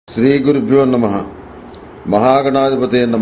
శ్రీ గురుభ్యో నమ మహాగణాధిపతి నమ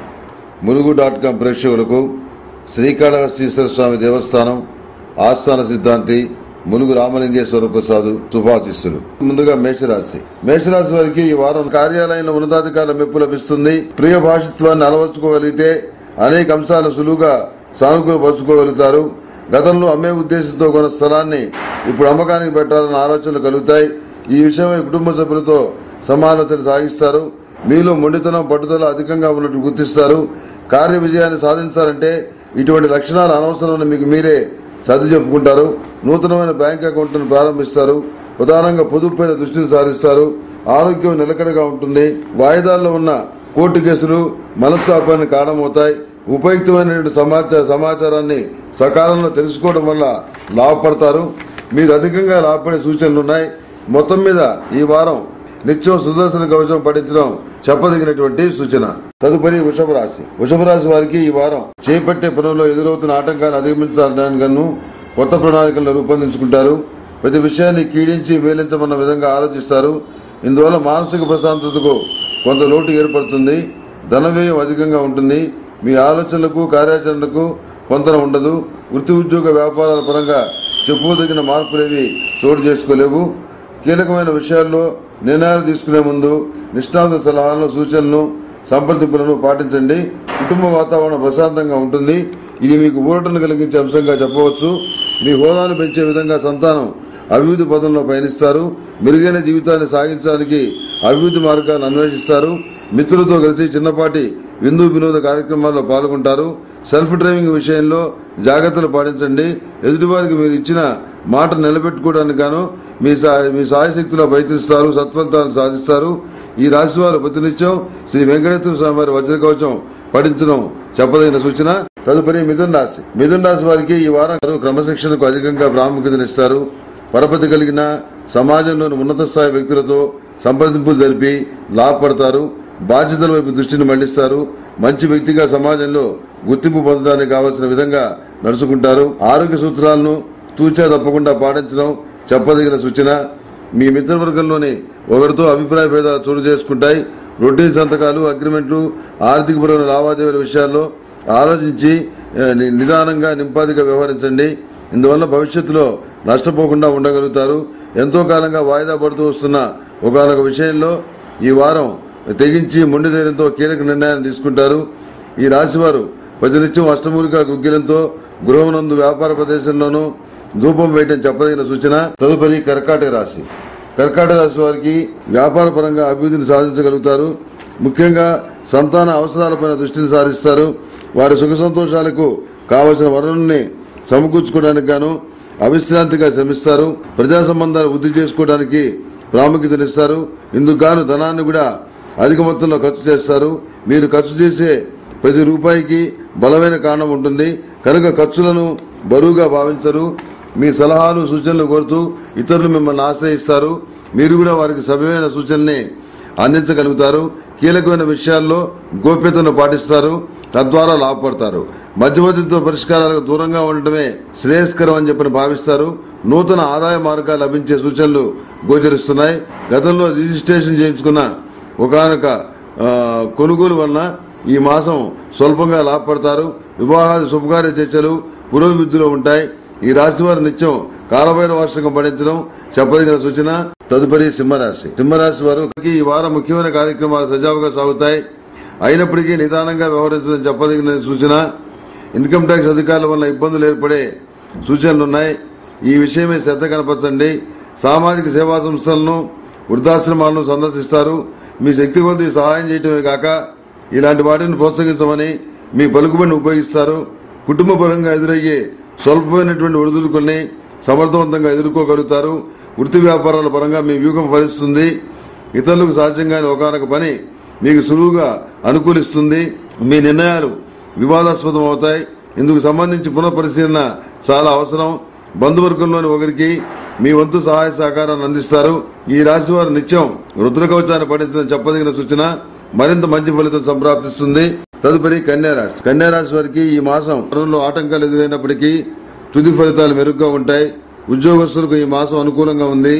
ములుగు డాట్ కాం ప్రేక్షకులకు శ్రీకాళహస్తీశ్వర స్వామి దేవస్థానం ఆస్థాన సిద్ధాంతి ములుగు రామలింగేశ్వర ప్రసాద్ శుభాశిస్సులు ముందుగా మేషరాశి మేషరాశి వారికి ఈ వారం కార్యాలయంలో ఉన్నతాధికారుల మెప్పు లభిస్తుంది ప్రియ భాషిత్వాన్ని అలవర్చుకోగలిగితే అనేక అంశాలు సులువుగా సానుకూలపరుచుకోగలుగుతారు గతంలో అమ్మే ఉద్దేశంతో కొన్న స్థలాన్ని ఇప్పుడు అమ్మకానికి పెట్టాలన్న ఆలోచనలు కలుగుతాయి ఈ విషయమై కుటుంబ సభ్యులతో సమాలోచన సాగిస్తారు మీలో మొండితనం పట్టుదల అధికంగా ఉన్నట్టు గుర్తిస్తారు కార్య విజయాన్ని సాధించాలంటే ఇటువంటి లక్షణాలు అనవసరమని మీకు మీరే సర్ది చెప్పుకుంటారు నూతనమైన బ్యాంక్ అకౌంట్ను ప్రారంభిస్తారు ప్రధానంగా పొదుపుపైన దృష్టిని సారిస్తారు ఆరోగ్యం నిలకడగా ఉంటుంది వాయిదాల్లో ఉన్న కోర్టు కేసులు మనస్తాపానికి కారణమవుతాయి ఉపయుక్తమైనటువంటి సమాచార సమాచారాన్ని సకాలంలో తెలుసుకోవడం వల్ల లాభపడతారు మీరు అధికంగా లాభపడే సూచనలున్నాయి మొత్తం మీద ఈ వారం నిత్యం సుదర్శన కవచం పఠించడం చెప్పదగినటువంటి సూచన తదుపరి వృషభ రాశి వృషభ రాశి వారికి ఈ వారం చేపట్టే పనుల్లో ఎదురవుతున్న ఆటంకాలు అధిగమించడానికి కొత్త ప్రణాళికలను రూపొందించుకుంటారు ప్రతి విషయాన్ని కీడించి మేలించమన్న విధంగా ఆలోచిస్తారు ఇందువల్ల మానసిక ప్రశాంతతకు కొంత లోటు ఏర్పడుతుంది ధన వ్యయం అధికంగా ఉంటుంది మీ ఆలోచనలకు కార్యాచరణకు పొంతన ఉండదు వృత్తి ఉద్యోగ వ్యాపారాల పరంగా చెప్పుకోదగిన మార్పులేవి చోటు చేసుకోలేవు కీలకమైన విషయాల్లో నిర్ణయాలు తీసుకునే ముందు నిష్ణాత సలహాలను సూచనలను సంప్రదింపులను పాటించండి కుటుంబ వాతావరణం ప్రశాంతంగా ఉంటుంది ఇది మీకు ఊరటను కలిగించే అంశంగా చెప్పవచ్చు మీ హోదాను పెంచే విధంగా సంతానం అభివృద్ధి పదంలో పయనిస్తారు మెరుగైన జీవితాన్ని సాగించడానికి అభివృద్ధి మార్గాలను అన్వేషిస్తారు మిత్రులతో కలిసి చిన్నపాటి విందు వినోద కార్యక్రమాల్లో పాల్గొంటారు సెల్ఫ్ డ్రైవింగ్ విషయంలో జాగ్రత్తలు పాటించండి ఎదుటివారికి మీరు ఇచ్చిన మాట నిలబెట్టుకోవడానికి గాను మీ సా- మీ సాయశక్తిలో ప్రయత్నిస్తారు సత్ఫలితాలను సాధిస్తారు ఈ రాశి వారు ప్రతినిత్యం శ్రీ వెంకటేశ్వర స్వామి వారి వజ్ర కవచం పఠించడం చెప్పదగిన సూచన తదుపరి మిథున్ రాశి మిథున్ రాశి వారికి ఈ వారం క్రమశిక్షణకు అధికంగా ప్రాముఖ్యతనిస్తారు పరపతి కలిగిన సమాజంలోని ఉన్నత స్థాయి వ్యక్తులతో సంప్రదింపులు జరిపి లాభపడతారు బాధ్యతల వైపు దృష్టిని మళ్లిస్తారు మంచి వ్యక్తిగా సమాజంలో గుర్తింపు పొందడానికి కావలసిన విధంగా నడుచుకుంటారు ఆరోగ్య సూత్రాలను తూచా తప్పకుండా పాటించడం చెప్పదగిన సూచన మీ మిత్రవర్గంలోని ఒకరితో అభిప్రాయ భేదాలు చోటు చేసుకుంటాయి రొటీన్ సంతకాలు అగ్రిమెంట్లు ఆర్థికపరమైన లావాదేవీల విషయాల్లో ఆలోచించి ఆ, ని- నిదానంగా నింపాదిగా వ్యవహరించండి ఇందువల్ల భవిష్యత్తులో నష్టపోకుండా ఉండగలుగుతారు ఎంతో కాలంగా వాయిదా పడుతూ వస్తున్న ఒకనొక విషయంలో ఈ వారం తెగించి మొండి ధైర్యంతో కీలక నిర్ణయాన్ని తీసుకుంటారు ఈ రాశివారు ప్రతినిత్యం అష్టమూలిక గుగ్గిలంతో గృహమునందు వ్యాపార ప్రదేశంలోనూ ధూపం వేయటం చెప్పదగిన సూచన తదుపరి కర్కాటక రాశి కర్కాటక రాశి వారికి వ్యాపార పరంగా అభివృద్ధిని సాధించగలుగుతారు ముఖ్యంగా సంతాన అవసరాలపైన దృష్టిని సారిస్తారు వారి సుఖ సంతోషాలకు కావలసిన వనరుల్ని సమకూర్చుకోవడానికి గాను అవిశ్రాంతిగా శ్రమిస్తారు ప్రజా సంబంధాలు వృద్ధి చేసుకోవడానికి ప్రాముఖ్యతనిస్తారు ఇందుకు గాను ధనాన్ని కూడా అధిక మొత్తంలో ఖర్చు చేస్తారు మీరు ఖర్చు చేసే ప్రతి రూపాయికి బలమైన కారణం ఉంటుంది కనుక ఖర్చులను బరువుగా భావించరు మీ సలహాలు సూచనలు కోరుతూ ఇతరులు మిమ్మల్ని ఆశ్రయిస్తారు మీరు కూడా వారికి సభ్యమైన సూచనల్ని అందించగలుగుతారు కీలకమైన విషయాల్లో గోప్యతను పాటిస్తారు తద్వారా లాభపడతారు మధ్యవర్తిత్వ పరిష్కారాలకు దూరంగా ఉండటమే శ్రేయస్కరం అని చెప్పని భావిస్తారు నూతన ఆదాయ మార్గాలు లభించే సూచనలు గోచరిస్తున్నాయి గతంలో రిజిస్ట్రేషన్ చేయించుకున్న ఒకనొక కొనుగోలు వలన ఈ మాసం స్వల్పంగా లాభపడతారు వివాహాది శుభకార్య చర్చలు పురోభివృద్ధిలో ఉంటాయి ఈ రాశి వారి నిత్యం కాలభైర వార్షికం పఠించడం చెప్పదగిన సూచన తదుపరి సింహరాశి సింహరాశి వారు ఈ వారం ముఖ్యమైన కార్యక్రమాలు సజావుగా సాగుతాయి అయినప్పటికీ నిదానంగా వ్యవహరించడం చెప్పదగిన సూచన ఇన్కమ్ ట్యాక్స్ అధికారుల వల్ల ఇబ్బందులు ఏర్పడే సూచనలున్నాయి ఈ విషయమే శ్రద్ధ కనపరచండి సామాజిక సేవా సంస్థలను వృద్ధాశ్రమాలను సందర్శిస్తారు మీ శక్తి కొద్దీ సహాయం చేయటమే కాక ఇలాంటి వాటిని ప్రోత్సహించమని మీ పలుకుబడిని ఉపయోగిస్తారు కుటుంబ పరంగా ఎదురయ్యే స్వల్పమైనటువంటి ఒడిదుడుకుల్ని సమర్థవంతంగా ఎదుర్కోగలుగుతారు వృత్తి వ్యాపారాల పరంగా మీ వ్యూహం ఫలిస్తుంది ఇతరులకు సాధ్యం కాని ఒకనొక పని మీకు సులువుగా అనుకూలిస్తుంది మీ నిర్ణయాలు వివాదాస్పదం అవుతాయి ఇందుకు సంబంధించి పునఃపరిశీలన చాలా అవసరం బంధువర్గంలోని ఒకరికి మీ వంతు సహాయ సహకారాన్ని అందిస్తారు ఈ రాశి వారు నిత్యం రుద్ర కవచాన్ని పఠించడం చెప్పదగిన సూచన మరింత మంచి ఫలితం సంప్రాప్తిస్తుంది తదుపరి కన్యారాశి కన్యారాశి వారికి ఈ మాసం పనుల్లో ఆటంకాలు ఎదురైనప్పటికీ తుది ఫలితాలు మెరుగ్గా ఉంటాయి ఉద్యోగస్తులకు ఈ మాసం అనుకూలంగా ఉంది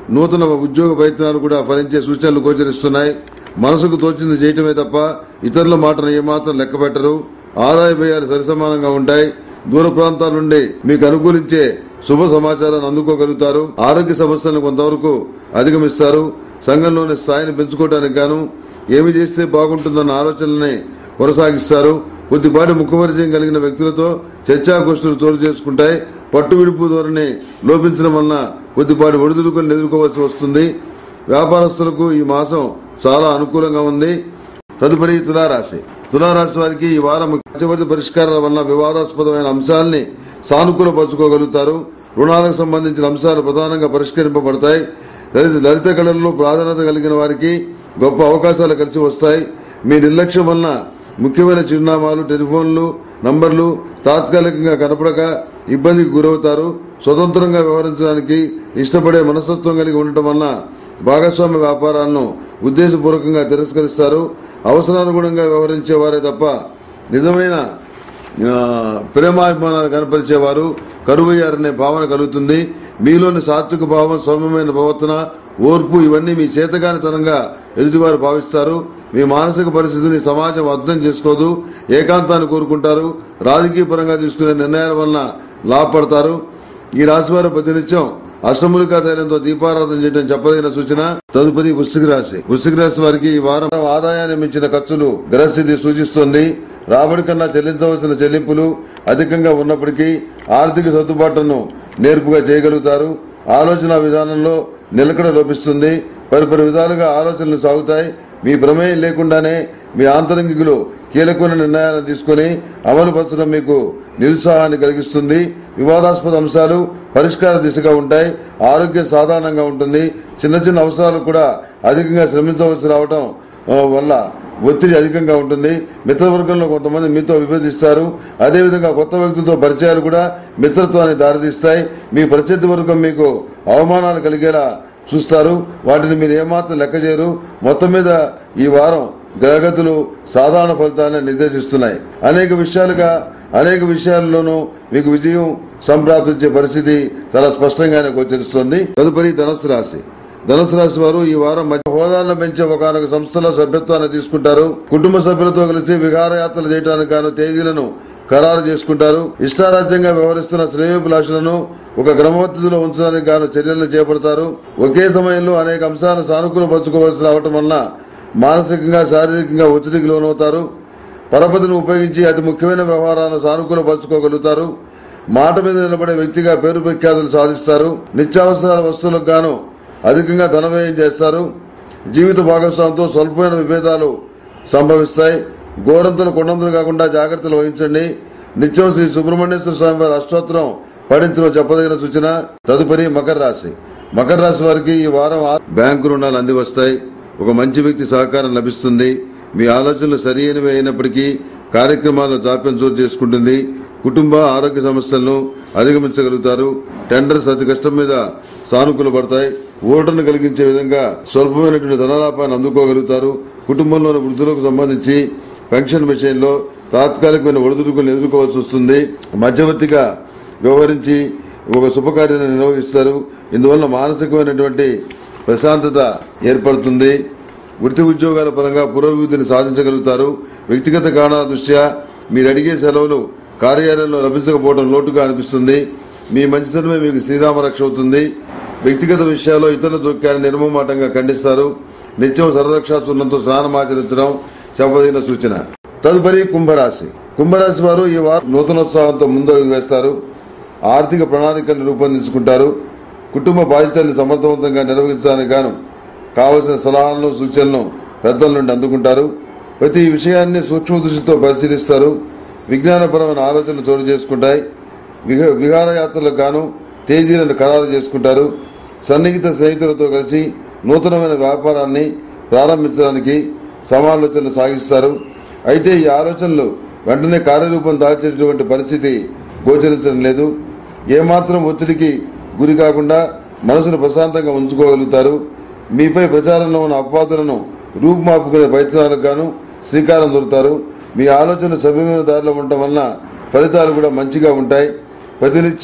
నూతన ఉద్యోగ ప్రయత్నాలు కూడా ఫలించే సూచనలు గోచరిస్తున్నాయి మనసుకు తోచింది చేయటమే తప్ప ఇతరుల మాటను ఏమాత్రం లెక్క పెట్టరు ఆదాయ వ్యయాలు సరిసమానంగా ఉంటాయి దూర ప్రాంతాల నుండి మీకు అనుకూలించే శుభ సమాచారాన్ని అందుకోగలుగుతారు ఆరోగ్య సమస్యలను కొంతవరకు అధిగమిస్తారు సంఘంలోని స్థాయిని పెంచుకోవడానికి గాను ఏమి చేస్తే బాగుంటుందన్న ఆలోచనల్ని కొనసాగిస్తారు కొద్దిపాటి ముఖపరిచయం కలిగిన వ్యక్తులతో చర్చాగోష్ఠులు చోటు చేసుకుంటాయి పట్టు విడుపు ధోరణి లోపించడం వలన కొద్దిపాటి ఒడిదుడుకులను ఎదుర్కోవాల్సి వస్తుంది వ్యాపారస్తులకు ఈ మాసం చాలా అనుకూలంగా ఉంది తదుపరి తులారాశి తులారాశి వారికి ఈ వారం మధ్యవర్తి పరిష్కారాల వల్ల వివాదాస్పదమైన అంశాలని సానుకూలపరచుకోగలుగుతారు రుణాలకు సంబంధించిన అంశాలు ప్రధానంగా పరిష్కరింపబడతాయి లలిత లలిత కళల్లో ప్రాధాన్యత కలిగిన వారికి గొప్ప అవకాశాలు కలిసి వస్తాయి మీ నిర్లక్ష్యం వలన ముఖ్యమైన చిరునామాలు టెలిఫోన్లు నంబర్లు తాత్కాలికంగా కనపడక ఇబ్బందికి గురవుతారు స్వతంత్రంగా వ్యవహరించడానికి ఇష్టపడే మనస్తత్వం కలిగి ఉండటం వలన భాగస్వామ్య వ్యాపారాలను ఉద్దేశపూర్వకంగా తిరస్కరిస్తారు అవసరానుగుణంగా వ్యవహరించే వారే తప్ప నిజమైన ఆ, ప్రేమాభిమానాలు కనపరిచేవారు కరువయ్యారనే భావన కలుగుతుంది మీలోని సాత్విక భావం సౌమ్యమైన ప్రవర్తన ఓర్పు ఇవన్నీ మీ చేతగానితనంగా ఎదుటివారు భావిస్తారు మీ మానసిక పరిస్థితిని సమాజం అర్థం చేసుకోదు ఏకాంతాన్ని కోరుకుంటారు రాజకీయ పరంగా తీసుకునే నిర్ణయాల వలన లాభపడతారు ఈ రాశివారు ప్రతినిత్యం అష్టములికా తైలంతో దీపారాధన చేయడం చెప్పదగిన సూచన తదుపరి వృశ్చిక రాశి వృశ్చిక రాశి వారికి ఈ వారం ఆదాయాన్ని మించిన ఖర్చులు గ్రహస్థితి సూచిస్తోంది రాబడి కన్నా చెల్లించవలసిన చెల్లింపులు అధికంగా ఉన్నప్పటికీ ఆర్థిక సర్దుబాట్లను నేర్పుగా చేయగలుగుతారు ఆలోచన విధానంలో నిలకడ లోపిస్తుంది పరిపరి విధాలుగా ఆలోచనలు సాగుతాయి మీ ప్రమేయం లేకుండానే మీ ఆంతరంగికులు కీలకమైన నిర్ణయాలను తీసుకుని అమలుపరచడం మీకు నిరుత్సాహాన్ని కలిగిస్తుంది వివాదాస్పద అంశాలు పరిష్కార దిశగా ఉంటాయి ఆరోగ్యం సాధారణంగా ఉంటుంది చిన్న చిన్న అవసరాలు కూడా అధికంగా శ్రమించవలసి రావడం ఆ, వల్ల ఒత్తిడి అధికంగా ఉంటుంది మిత్రవర్గంలో కొంతమంది మీతో విభేదిస్తారు అదేవిధంగా కొత్త వ్యక్తులతో పరిచయాలు కూడా మిత్రత్వాన్ని దారితీస్తాయి మీ ప్రత్యర్థి వర్గం మీకు అవమానాలు కలిగేలా చూస్తారు వాటిని మీరు ఏమాత్రం లెక్క చేయరు మొత్తం మీద ఈ వారం గ్రహగతులు సాధారణ ఫలితాలను నిర్దేశిస్తున్నాయి అనేక విషయాలుగా అనేక విషయాల్లోనూ మీకు విజయం సంప్రాప్తించే పరిస్థితి చాలా స్పష్టంగానే గోచరిస్తోంది తదుపరి ధనస్సు రాశి ధనుసు రాశి వారు ఈ వారం మధ్య హోదాలను పెంచే ఒకనొక సంస్థలో సభ్యత్వాన్ని తీసుకుంటారు కుటుంబ సభ్యులతో కలిసి విహారయాత్రలు చేయడానికి గాను తేదీలను ఖరారు చేసుకుంటారు ఇష్టారాజ్యంగా వ్యవహరిస్తున్న శ్రేయోభిలాషులను ఒక క్రమపద్ధతిలో ఉంచడానికి గాను చర్యలను చేపడతారు ఒకే సమయంలో అనేక అంశాలను సానుకూలపరచుకోవాల్సి రావటం వలన మానసికంగా శారీరకంగా ఒత్తిడికి లోనవుతారు పరపతిని ఉపయోగించి అతి ముఖ్యమైన వ్యవహారాలను సానుకూలపరచుకోగలుగుతారు మాట మీద నిలబడే వ్యక్తిగా పేరు ప్రఖ్యాతులు సాధిస్తారు నిత్యావసరాల వస్తువులకు గాను అధికంగా ధన వ్యయం చేస్తారు జీవిత భాగస్వామితో స్వల్పమైన విభేదాలు సంభవిస్తాయి గోరంతలు కొండంతలు కాకుండా జాగ్రత్తలు వహించండి నిత్యం శ్రీ సుబ్రహ్మణ్యేశ్వర స్వామి వారి అష్టోత్తరం పఠించడం చెప్పదగిన సూచన తదుపరి మకర రాశి మకర రాశి వారికి ఈ వారం ఆ- బ్యాంకు రుణాలు అంది వస్తాయి ఒక మంచి వ్యక్తి సహకారం లభిస్తుంది మీ ఆలోచనలు సరి అయినవి అయినప్పటికీ కార్యక్రమాల్లో జాప్యం చోటు చేసుకుంటుంది కుటుంబ ఆరోగ్య సమస్యలను అధిగమించగలుగుతారు టెండర్స్ అతి కష్టం మీద సానుకూల పడతాయి ఓటర్ను కలిగించే విధంగా స్వల్పమైనటువంటి ధనలాభాన్ని అందుకోగలుగుతారు కుటుంబంలోని వృద్ధులకు సంబంధించి పెన్షన్ విషయంలో తాత్కాలికమైన ఒడిదుడుకులను ఎదుర్కోవాల్సి వస్తుంది మధ్యవర్తిగా వ్యవహరించి ఒక శుభకార్యాన్ని నిర్వహిస్తారు ఇందువల్ల మానసికమైనటువంటి ప్రశాంతత ఏర్పడుతుంది వృత్తి ఉద్యోగాల పరంగా పురోభివృద్ధిని సాధించగలుగుతారు వ్యక్తిగత కారణాల దృష్ట్యా మీరు అడిగే సెలవులు కార్యాలయంలో లభించకపోవడం లోటుగా అనిపిస్తుంది మీ మంచితనమే మీకు శ్రీరామ రక్ష అవుతుంది వ్యక్తిగత విషయాల్లో ఇతరుల జోక్యాన్ని నిర్మమాటంగా ఖండిస్తారు నిత్యం సర్వరక్షా సున్నంతో స్నానం ఆచరించడం చెప్పదగిన సూచన తదుపరి కుంభరాశి కుంభరాశి వారు ఈ వారం నూతనోత్సాహంతో ముందడుగు వేస్తారు ఆర్థిక ప్రణాళికలను రూపొందించుకుంటారు కుటుంబ బాధ్యతల్ని సమర్థవంతంగా నిర్వహించడానికి గాను కావలసిన సలహాలను సూచనలను పెద్దల నుండి అందుకుంటారు ప్రతి విషయాన్ని సూక్ష్మ దృష్టితో పరిశీలిస్తారు విజ్ఞానపరమైన ఆలోచనలు చోటు చేసుకుంటాయి విహ- విహారయాత్రలకు గాను తేదీలను ఖరారు చేసుకుంటారు సన్నిహిత స్నేహితులతో కలిసి నూతనమైన వ్యాపారాన్ని ప్రారంభించడానికి సమాలోచనలు సాగిస్తారు అయితే ఈ ఆలోచనలు వెంటనే కార్యరూపం దాల్చేటువంటి పరిస్థితి గోచరించడం లేదు ఏమాత్రం ఒత్తిడికి గురి కాకుండా మనసును ప్రశాంతంగా ఉంచుకోగలుగుతారు మీపై ప్రచారంలో ఉన్న అపవాదులను రూపుమాపుకునే ప్రయత్నాలకు గాను శ్రీకారం దొరుకుతారు మీ ఆలోచన సభ్యమైన దారిలో ఉండటం వలన ఫలితాలు కూడా మంచిగా ఉంటాయి ప్రతినిత్యం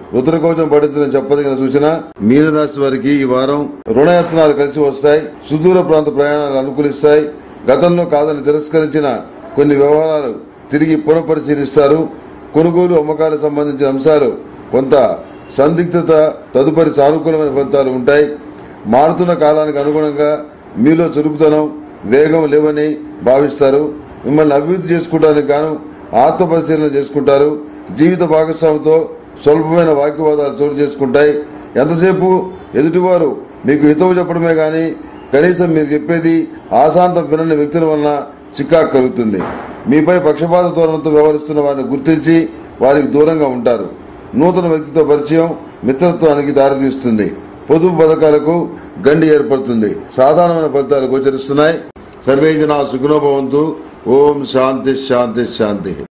రుద్రకవచం పఠించడం చెప్పదగిన సూచన మీనరాశి వారికి ఈ వారం రుణయత్నాలు కలిసి వస్తాయి సుదూర ప్రాంత ప్రయాణాలు అనుకూలిస్తాయి గతంలో కాదని తిరస్కరించిన కొన్ని వ్యవహారాలు తిరిగి పునఃపరిశీలిస్తారు కొనుగోలు అమ్మకాలకు సంబంధించిన అంశాలు కొంత సందిగ్ధత తదుపరి సానుకూలమైన ఫలితాలు ఉంటాయి మారుతున్న కాలానికి అనుగుణంగా మీలో చురుకుతనం వేగం లేవని భావిస్తారు మిమ్మల్ని అభివృద్ధి చేసుకోవడానికి గాను ఆత్మ పరిశీలన చేసుకుంటారు జీవిత భాగస్వామితో స్వల్పమైన వాక్యవాదాలు చోటు చేసుకుంటాయి ఎంతసేపు ఎదుటివారు మీకు హితవు చెప్పడమే గాని కనీసం మీరు చెప్పేది ఆశాంతం వినని వ్యక్తుల వలన చికాకు కలుగుతుంది మీపై పక్షపాత ధోరణితో వ్యవహరిస్తున్న వారిని గుర్తించి వారికి దూరంగా ఉంటారు నూతన వ్యక్తితో పరిచయం మిత్రత్వానికి దారితీస్తుంది పొదుపు పథకాలకు గండి ఏర్పడుతుంది సాధారణమైన ఫలితాలు గోచరిస్తున్నాయి సర్వే జనా సుఖనోభవంతు ఓం శాంతి శాంతి శాంతి